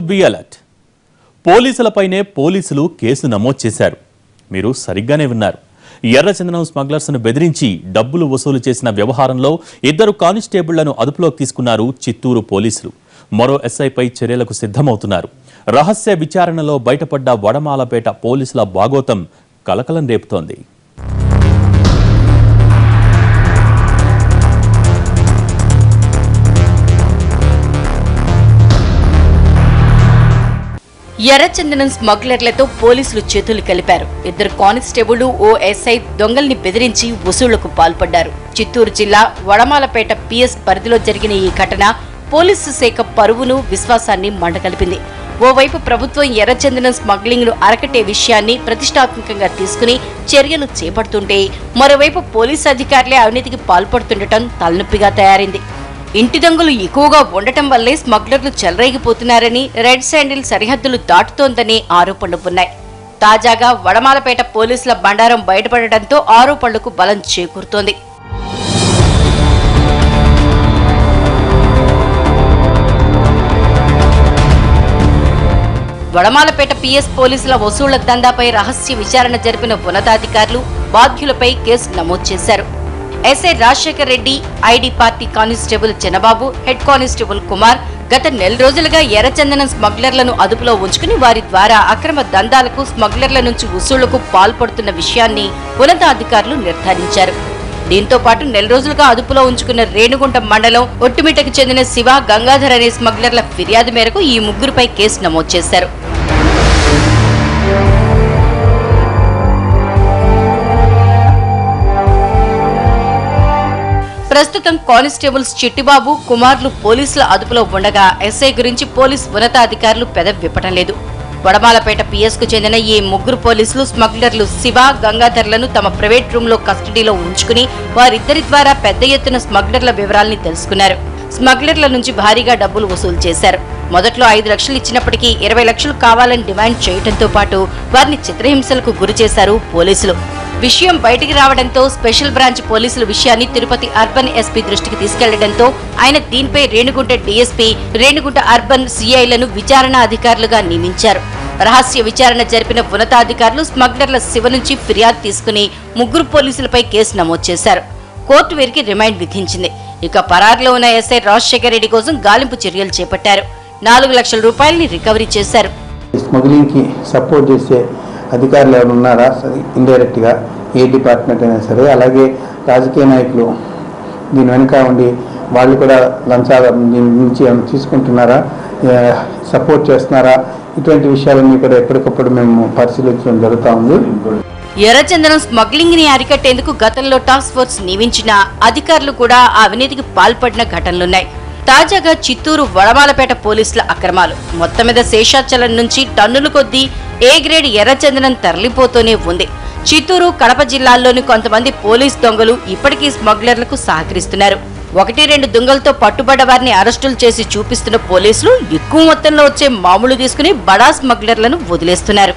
be alert పోలీసులపైనే పోలీసులు case నమోదు చేశారు మీరు సరిగ్గానే విన్నారు ఎర్రచందనం స్మగ్లర్స్ను బెదిరించి డబ్బులు వసూలు చేసిన వ్యవహారంలో ఇద్దరు కానిస్టేబుళ్లను అదుపులోకి తీసుకున్నారు చిత్తూరు పోలీసులు మరో ఎస్ఐపై చర్యలకు సిద్ధమవుతున్నారు రహస్య విచారణలో బయటపడ్డ వడమాలపేట పోలీసుల బాగోతం కలకలం రేపుతోంది ఎర్రచందనం స్మగ్లర్లతో పోలీసులు చేతులు కలిపారు ఇద్దరు కానిస్టేబుల్ ఓ ఎస్ఐ దొంగల్ని బెదిరించి వసూళ్లకు పాల్పడ్డారు చిత్తూరు జిల్లా వడమాలపేట పిఎస్ పరిధిలో జరిగిన ఈ ఘటన పోలీసు శాఖ పరువును విశ్వాసాన్ని మండగలిపింది ఓవైపు ప్రభుత్వం ఎర్రచందనం స్మగ్లింగ్ ను అరకట్టే విషయాన్ని ప్రతిష్టాత్మకంగా తీసుకుని చర్యలు చేపడుతుంటే మరోవైపు పోలీసు అధికారులే అవినీతికి పాల్పడుతుండటం తలనొప్పిగా తయారైంది ఇంటి దొంగలు ఎక్కువగా ఉండటం వల్లే స్మగ్లర్లు చెలరేగిపోతున్నారని రెడ్ శాండిల్ సరిహద్దులు దాటుతోందని ఆరోపణలు ఉన్నాయి తాజాగా వడమాలపేట పోలీసుల బండారం బయటపడటంతో ఆరోపణలకు బలం చేకూరుతోంది వడమాలపేట పిఎస్ పోలీసుల వసూళ్ల దందాపై రహస్య విచారణ జరిపిన ఉన్నతాధికారులు బాధ్యులపై కేసు నమోదు చేశారు SI Rajasekhar Reddy ID party constable Chinnababu head constable Kumar గత నెల రోజులుగా ఎర్రచందనం స్మగ్లర్లను అదుపులో ఉంచుకుని వారి ద్వారా అక్రమ దందాలకు స్మగ్లర్ల నుంచి వసూళ్లకు పాల్పడుతున్న విషయాన్ని ఉన్నతాధికారులు నిర్ధారించారు దీంతో పాటు నెల రోజులుగా అదుపులో ఉంచుకున్న రేణుగుంట మండలం ఒట్టుమిటకు చెందిన శివ గంగాధర్ అనే స్మగ్లర్ల ఫిర్యాదు మేరకు ఈ ముగ్గురుపై కేసు నమోదు చేశారు ప్రస్తుతం కానిస్టేబుల్స్ చిట్టిబాబు కుమార్లు పోలీసుల అదుపులో ఉండగా ఎస్ఐ గురించి పోలీస్ ఉన్నతాధికారులు పెద విప్పటం లేదు వడమాలపేట పిఎస్ కు చెందిన ఈ ముగ్గురు పోలీసులు స్మగ్లర్లు శివ గంగాధర్లను తమ ప్రైవేట్ రూమ్ లో కస్టడీలో ఉంచుకుని వారిద్దరి ద్వారా పెద్ద ఎత్తున స్మగ్లర్ల వివరాల్ని తెలుసుకున్నారు స్మగ్లర్ల నుంచి భారీగా డబ్బులు వసూలు చేశారు మొదట్లో ఐదు లక్షలు ఇచ్చినప్పటికీ ఇరవై లక్షలు కావాలని డిమాండ్ చేయడంతో పాటు వారిని చిత్రహింసలకు గురి చేశారు పోలీసులు విషయం బయటికి రావడంతో స్పెషల్ బ్రాంచ్ పోలీసులు విషయాన్ని తిరుపతి అర్బన్ ఎస్పీ దృష్టికి తీసుకెళ్లడంతో ఆయన దీనిపై రేణుగుంట డీఎస్పీ రేణుగుంట అర్బన్ సిఐలను విచారణ అధికారులుగా నియమించారు రహస్య విచారణ జరిపిన ఉన్నతాధికారులు స్మగ్లర్ల శివ నుంచి ఫిర్యాదు తీసుకుని ముగ్గురు పోలీసులపై కేసు నమోదు చేశారు కోర్టు వీరికి రిమైండ్ విధించింది ఇక పరారులో ఉన్న ఎస్ఐ రాజశేఖర రెడ్డి కోసం గాలింపు చర్యలు చేపట్టారు నాలుగు లక్షల రూపాయలని రికవరీ చేశారు స్మగ్లింగ్కి సపోర్ట్ చేసే అధికారులు ఎవరు ఉన్నారా సరే ఇండైరెక్ట్గా ఏ డిపార్ట్మెంట్ అయినా సరే అలాగే రాజకీయ నాయకులు దీని వెనుక ఉండి వాళ్ళు కూడా లంచాల దీని నుంచి ఏమైనా తీసుకుంటున్నారా ఏ, సపోర్ట్ చేస్తున్నారా ఇటువంటి విషయాలన్నీ కూడా ఎప్పటికప్పుడు మేము పరిశీలించడం జరుగుతూ ఉంది ఎర్రచందనం స్మగ్లింగ్ ని అరికట్టేందుకు గతంలో టాస్క్ ఫోర్స్ నియమించిన అధికారులు కూడా ఆ అవినీతికి పాల్పడిన ఘటనలున్నాయి తాజాగా చిత్తూరు వడమాలపేట పోలీసుల అక్రమాలు మొత్తం మీద శేషాచలం నుంచి టన్నుల కొద్దీ ఏ గ్రేడ్ ఎర్రచందనం తరలిపోతూనే ఉంది చిత్తూరు కడప జిల్లాల్లోని కొంతమంది పోలీస్ దొంగలు ఇప్పటికీ స్మగ్లర్లకు సహకరిస్తున్నారు ఒకటి రెండు దొంగలతో పట్టుబడ్డ వారిని అరెస్టులు చేసి చూపిస్తున్న పోలీసులు ఎక్కువ మొత్తంలో వచ్చే మామూలు తీసుకుని బడా స్మగ్లర్లను వదిలేస్తున్నారు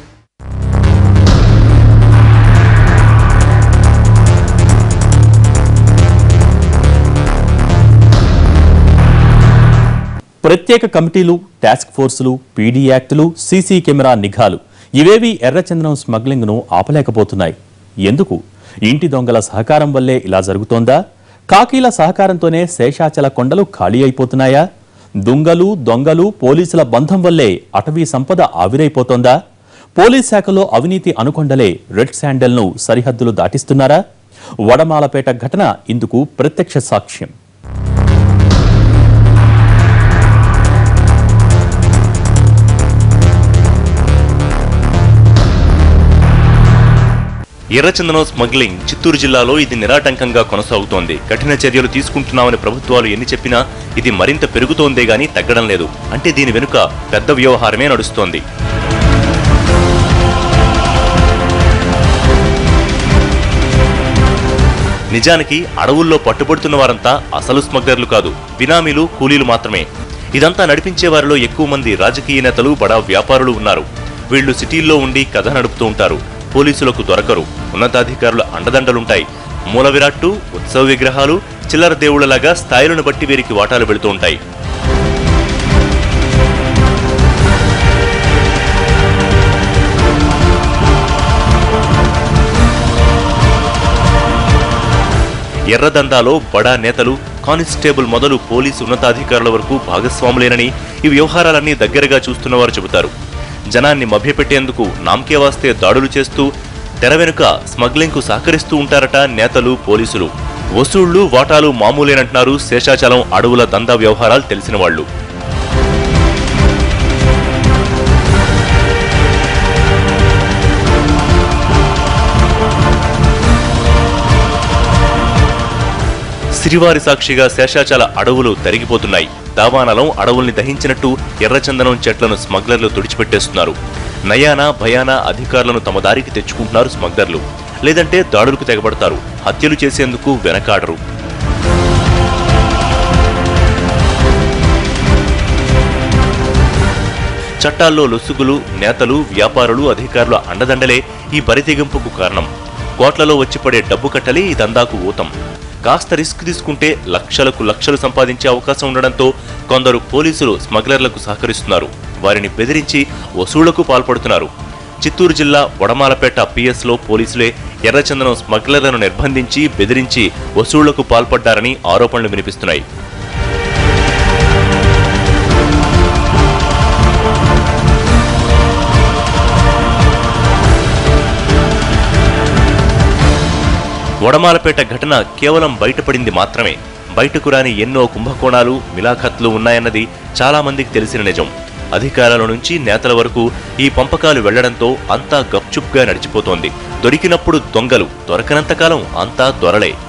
ప్రత్యేక కమిటీలు టాస్క్ ఫోర్సులు పీడీ యాక్టులు సీసీ కెమెరా నిఘాలు ఇవేవి ఎర్రచందనం స్మగ్లింగ్ను ఆపలేకపోతున్నాయి ఎందుకు ఇంటి దొంగల సహకారం వల్లే ఇలా జరుగుతోందా కాకీల సహకారంతోనే శేషాచల కొండలు ఖాళీ అయిపోతున్నాయా దుంగలు దొంగలు పోలీసుల బంధం వల్లే అటవీ సంపద ఆవిరైపోతోందా పోలీస్ శాఖలో అవినీతి అనుకొండలే రెడ్ శాండల్ను సరిహద్దులు దాటిస్తున్నారా వడమాలపేట ఘటన ఇందుకు ప్రత్యక్ష సాక్ష్యం ఎర్రచందనం స్మగ్లింగ్ చిత్తూరు జిల్లాలో ఇది నిరాటంకంగా కొనసాగుతోంది కఠిన చర్యలు తీసుకుంటున్నామని ప్రభుత్వాలు ఎన్ని చెప్పినా ఇది మరింత పెరుగుతోందే గానీ తగ్గడం లేదు అంటే దీని వెనుక పెద్ద వ్యవహారమే నడుస్తోంది నిజానికి అడవుల్లో పట్టుబడుతున్న వారంతా అసలు స్మగ్లర్లు కాదు బినామీలు కూలీలు మాత్రమే ఇదంతా నడిపించే వారిలో ఎక్కువ మంది రాజకీయ నేతలు బడా వ్యాపారులు ఉన్నారు వీళ్ళు సిటీల్లో ఉండి కథ నడుపుతూ ఉంటారు పోలీసులకు దొరకరు ఉన్నతాధికారుల అండదండలుంటాయి మూల విరాట్టు ఉత్సవ విగ్రహాలు చిల్లర దేవుళ్లలాగా స్థాయిలను బట్టి వీరికి వాటాలు వెళుతూ ఉంటాయి ఎర్రదందాలో బడా నేతలు కానిస్టేబుల్ మొదలు పోలీసు ఉన్నతాధికారుల వరకు భాగస్వాములేనని ఈ వ్యవహారాలన్నీ దగ్గరగా చూస్తున్నవారు చెబుతారు జనాన్ని మభ్యపెట్టేందుకు నామకే వాస్తే దాడులు చేస్తూ తెర వెనుక స్మగ్లింగ్కు సహకరిస్తూ ఉంటారట నేతలు పోలీసులు వసూళ్లు వాటాలు మామూలేనంటున్నారు శేషాచలం అడవుల దందా వ్యవహారాలు తెలిసిన వాళ్ళు సిరివారి సాక్షిగా శేషాచల అడవులు తరిగిపోతున్నాయి దావానలం అడవుల్ని దహించినట్టు ఎర్రచందనం చెట్లను స్మగ్లర్లు తుడిచిపెట్టేస్తున్నారు నయానా భయానా అధికారులను తమ దారికి తెచ్చుకుంటున్నారు స్మగ్లర్లు లేదంటే దాడులకు తెగబడతారు హత్యలు చేసేందుకు వెనకాడరు చట్టాల్లో లొసుగులు నేతలు వ్యాపారులు అధికారుల అండదండలే ఈ బరితెగింపుకు కారణం కోట్లలో వచ్చి పడే డబ్బు కట్టలే ఈ దందాకు ఊతం కాస్త రిస్క్ తీసుకుంటే లక్షలకు లక్షలు సంపాదించే అవకాశం ఉండడంతో కొందరు పోలీసులు స్మగ్లర్లకు సహకరిస్తున్నారు వారిని బెదిరించి వసూళ్లకు పాల్పడుతున్నారు చిత్తూరు జిల్లా వడమాలపేట పిఎస్లో పోలీసులే ఎర్రచందనం స్మగ్లర్లను నిర్బంధించి బెదిరించి వసూళ్లకు పాల్పడ్డారని ఆరోపణలు వినిపిస్తున్నాయి వడమాలపేట ఘటన కేవలం బయటపడింది మాత్రమే బయటకు రాని ఎన్నో కుంభకోణాలు మిలాఖత్లు ఉన్నాయన్నది చాలా మందికి తెలిసిన నిజం అధికారుల నుంచి నేతల వరకు ఈ పంపకాలు వెళ్లడంతో అంతా గప్చుప్గా నడిచిపోతోంది దొరికినప్పుడు దొంగలు దొరకనంతకాలం అంతా దొరలే